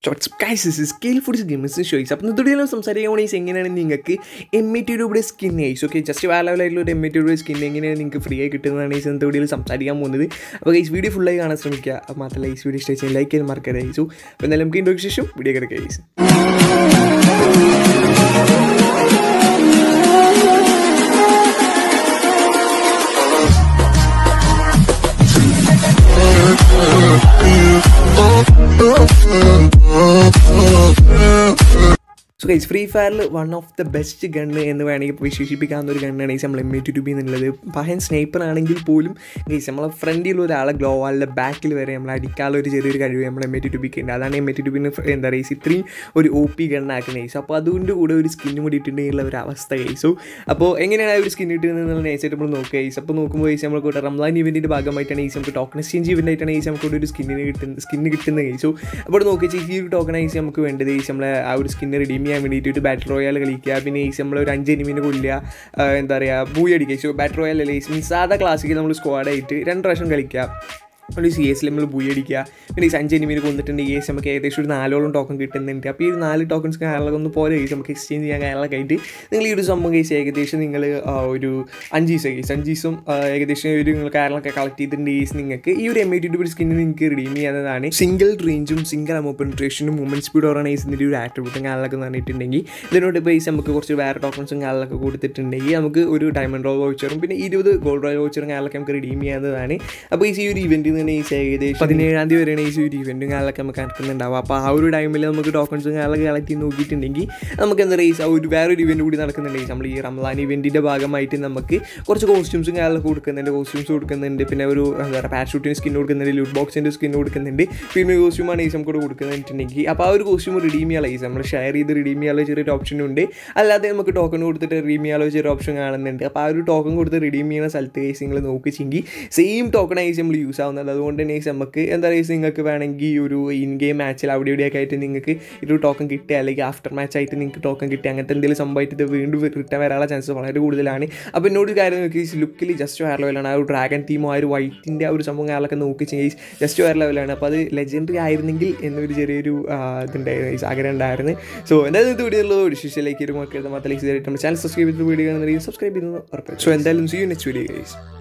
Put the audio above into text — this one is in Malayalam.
shorts guys scale foods games ഷോയ്സ് അപ്പം തുടങ്ങിയാലും സംസാരിക്കാൻ വേണ്ടി എങ്ങനെയാണ് നിങ്ങൾക്ക് എം എ ടി രൂപയുടെ സ്കിൻ ഐസ് ഓക്കെ ജസ്റ്റ് വേറെ ലെവലായിട്ടുള്ള ഒരു എം എ ടി രൂപയുടെ സ്കിൻ എങ്ങനെയാണ് നിങ്ങൾക്ക് ഫ്രീ ആയി കിട്ടുന്നതാണ് ഈ ഇന്നത്തെ വീഡിയോയിൽ സംസാരിക്കാൻ പോകുന്നത് അപ്പോൾ ഈ വീഡിയോ ഫുള്ളായി കാണാൻ ശ്രമിക്കുക അപ്പോൾ മാത്രമല്ല ഈ വീഡിയോ ഇഷ്ടം ലൈക്ക് ചെയ്യാൻ മറക്കരുത് ഐസു അപ്പോൾ എന്തായാലും നമുക്ക് ഇൻഡോക്ക് ശേഷം വീഡിയോ കിടക്കുക ഐസ് സോ ഗൈസ് ഫ്രീ ഫയറിൽ one of the best gun എന്ന് വേണമെങ്കിൽ വിശേഷിപ്പിക്കാവുന്ന ഒരു ഗണ്ണാണ് ഈ നമ്മൾ M A T two B എന്നുള്ളത് പഹൻ സ്നൈപ്പർ ആണെങ്കിൽ പോലും ഗൈസ് നമ്മളെ ഫ്രണ്ടിൽ ഒരാളെ ഗ്ലോ വാളിൻ്റെ ബാക്കിൽ വരെ നമ്മൾ അടിക്കാനുള്ള ഒരു ചെറിയൊരു കഴിവ് നമ്മൾ എം എ ടി ടു ബിക്ക് ഉണ്ട് അതാണ് എം എ ടി ടു ബിന് എന്താ പറയുക ഇത്രയും ഒരു ഒ പി ഗണ്ണാക്കുന്ന ഗൈസ് അപ്പോൾ അതുകൊണ്ട് കൂടെ ഒരു സ്കിന്നും കൂടി ഇട്ടിട്ടുണ്ടെങ്കിൽ ഒരു അവസ്ഥ ഗൈസു അപ്പോൾ എങ്ങനെയാണ് ആ ഒരു സ്കിൻ ഇട്ടുന്നത് എന്നുള്ള നൈസായിട്ട് നമ്മൾ നോക്കുക ഗൈസ് അപ്പോൾ നോക്കുമ്പോൾ ഗൈസ് നമ്മൾ കൂടെ റംലാൻ ഇവൻറ്റിൻ്റെ ഭാഗമായിട്ടാണ് ഗൈസ് നമുക്ക് ടോക്കൺ എക്സ്ചേഞ്ച് ഇവൻ്റ് ആയിട്ടാണ് ഗൈസ് നമുക്ക് ഒരു സ്കിന്നിന് കിട്ടുന്ന സ്കിന്ന് കിട്ടുന്ന ഗൈസു അപ്പോൾ നോക്കിയാൽ ഈ ഒരു ടോക്കൺ ഐസ് നമുക്ക് വേണ്ടത് ഗൈസ് നമ്മളെ ആ ഒരു സ്കിന്ന് റിഡീം ചെയ്യാൻ വേണ്ടിയിട്ട് ഒരു ബാറ്റർ റോയൽ കളിക്കുക പിന്നെ ഈ നമ്മൾ ഒരു അഞ്ച് എനിമിനെ കൊല്ലുക ആ, എന്താ പറയുക ബൂയി അടിക്കുക സോ ബാറ്റർ റോയൽ അല്ലേ മീൻസ് സാധാ ക്ലാസ്സിക്ക് നമ്മൾ സ്ക്വാഡായിട്ട് രണ്ട് പ്രാവശ്യം കളിക്കുക ഒരു സി എസിൽ നമ്മൾ ബൂയി അടിക്കുക പിന്നെ ഈ അഞ്ച് എനിമിനെ കൊന്നിട്ടുണ്ട് ഈ എസ് നമുക്ക് ഏകദേശം ഒരു നാലോളം ടോക്കൺ കിട്ടുന്നുണ്ട് അപ്പോൾ ഈ ഒരു നാല് ടോക്കൺസ് കാര്യങ്ങളൊക്കെ ഒന്ന് പോലെ കേസ് നമുക്ക് എക്സ്ചേഞ്ച് ചെയ്യാൻ കാര്യങ്ങളൊക്കെ ആയിട്ട് നിങ്ങൾ ഈ ഒരു സംഭവം കേസ് ഏകദേശം നിങ്ങൾ ആ, ഒരു അഞ്ച് ദിവസം കേസ് അഞ്ച് ദിവസം ആ, ഏകദേശം ഒരു നിങ്ങൾ കാര്യങ്ങളൊക്കെ കളക്ട് ചെയ്തിട്ടുണ്ട് കേസ് നിങ്ങൾക്ക് ഈ ഒരു എം ഐ ടി ടു സ്കിന്നിന് നിങ്ങൾക്ക് റിഡീം ചെയ്യാവുന്നതാണ് സിംഗിൾ റേഞ്ചും സിംഗിൾ അമോ പെൻട്രേഷനും മൂവ്മെൻറ്റ് സ്പീഡ് ഓർഗനൈസിൻ്റെ ഒരു ആട്രിബ്യൂട്ടും കാര്യങ്ങളൊക്കെ പറഞ്ഞിട്ടുണ്ടെങ്കിൽ ഇതിനോട് ബേസ് നമുക്ക് കുറച്ച് വേറെ ടോക്കൺസും കാര്യങ്ങളൊക്കെ കൊടുത്തിട്ടുണ്ടെങ്കിൽ നമുക്ക് ഒരു ഡയമണ്ട് റോ വൗച്ചറും പിന്നെ ഇരുപത് ഗോൾഡ് റോ വൗച്ചറും കാര്യങ്ങളൊക്കെ നമുക്ക് റിഡീം ചെയ്യാവുന്നതാണ് അപ്പോൾ ഈ ഒരു ഇവൻറ്റിൽ നിന്ന് ഈ ഏകദേശം പതിനേഴാം തീയതി വരെയാണ് ഈ ഒരു ഇവൻറ്റും കാര്യങ്ങളൊക്കെ നമുക്ക് നടക്കുന്നുണ്ടാവും അപ്പോൾ ആ ഒരു ടൈമിൽ നമുക്ക് ടോക്കൺസും കാര്യങ്ങളൊക്കെ കളക്ട് ചെയ്ത് നോക്കിയിട്ടുണ്ടെങ്കിൽ നമുക്ക് എന്താ പറയുക ഒരു വേറൊരു ഇവൻറ്റ് കൂടി നടക്കുന്നുണ്ടെങ്കിൽ നമ്മൾ ഈ റംലാൻ ഇവൻറ്റിൻ്റെ ഭാഗമായിട്ട് നമുക്ക് കുറച്ച് കോസ്റ്റ്യൂംസും കാര്യങ്ങളൊക്കെ കൊടുക്കുന്നുണ്ട് കോസ്റ്റ്യൂംസ് കൊടുക്കുന്നുണ്ട് പിന്നെ ഒരു എന്താ പറയുക പാരഷൂട്ടിന് സ്കിൻ കൊടുക്കുന്നുണ്ട് ലൂട്ട് ബോക്സിൻ്റെ സ്കിൻ കൊടുക്കുന്നുണ്ട് പിന്നെ കോസ്റ്റ്യൂമാണ് ഈ നമുക്ക് കൊടുക്കുന്നുണ്ടെങ്കിൽ അപ്പോൾ ആ ഒരു കോസ്റ്റ്യൂം റിഡീം ചെയ്യാനുള്ള ഈ നമ്മൾ ഷെയർ ചെയ്ത് റിഡീം ചെയ്യാനുള്ള ചെറിയൊരു ഓപ്ഷൻ ഉണ്ട് അല്ലാതെ നമുക്ക് ടോക്കൺ കൊടുത്തിട്ട് റിഡീം ചെയ്യാനുള്ള ചെറിയ ഓപ്ഷൻ കാണുന്നുണ്ട് അപ്പോൾ ആ ഒരു ടോക്കൺ കൊടുത്ത് റിഡീം ചെയ്യുന്ന സ്ഥലത്ത് കേസ് നിങ്ങൾ നോക്കിച്ചെങ്കിൽ സെയിം ടോക്കൺ ഐസ് നമ്മൾ യൂസ് ആവുന്നത് അതുകൊണ്ട് തന്നെ guys നമുക്ക് എന്താ പറയുക നിങ്ങൾക്ക് വേണമെങ്കിൽ ഒരു ഇൻ ഗെയിം മാച്ചിൽ അവിടെ ഇവിടെയൊക്കെ ആയിട്ട് നിങ്ങൾക്ക് ഒരു ടോക്കൺ കിട്ടുക അല്ലെങ്കിൽ ആഫ്റ്റർ മാച്ച് ആയിട്ട് നിങ്ങൾക്ക് ടോക്കൺ കിട്ടുക അങ്ങനത്തെ എന്തെങ്കിലും സംഭവമായിട്ട് ഇത് വീണ്ടും റിട്ടേൺ വരാനുള്ള ചാൻസ് വളരെ കൂടുതലാണ് അപ്പോൾ എന്നോട് ഒരു കാര്യം നോക്കി ലുക്കിൽ ജസ്റ്റ് വയർ ലെവലാണ് ആ ഒരു ഡ്രാഗൺ തീമോ ആ ഒരു വൈറ്റിൻ്റെ ആ ഒരു സംഭവം കാര്യങ്ങളൊക്കെ നോക്കി ചെയ്യും ജസ്റ്റ് വയർ ലെവലാണ് അപ്പോൾ അത് ലെജൻഡറി ആയിരുന്നെങ്കിൽ എന്നൊരു ചെറിയൊരു ആ, ഇതുണ്ടായിരുന്നു guys, ആഗ്രഹം ഉണ്ടായിരുന്നു സോ എന്തായാലും ഇത് വീഡിയോ ഉള്ളൂ ഡിസിഷനിലേക്ക് ഒരു മക്കളുടെ മാത്രം ചാനൽ സബ്സ്ക്രൈബ് ചെയ്ത് വീഡിയോ കാണുന്ന സബ്സ്ക്രൈബ് ചെയ്യുന്നത് ഉറപ്പ് സോ എന്തായാലും see you next video guys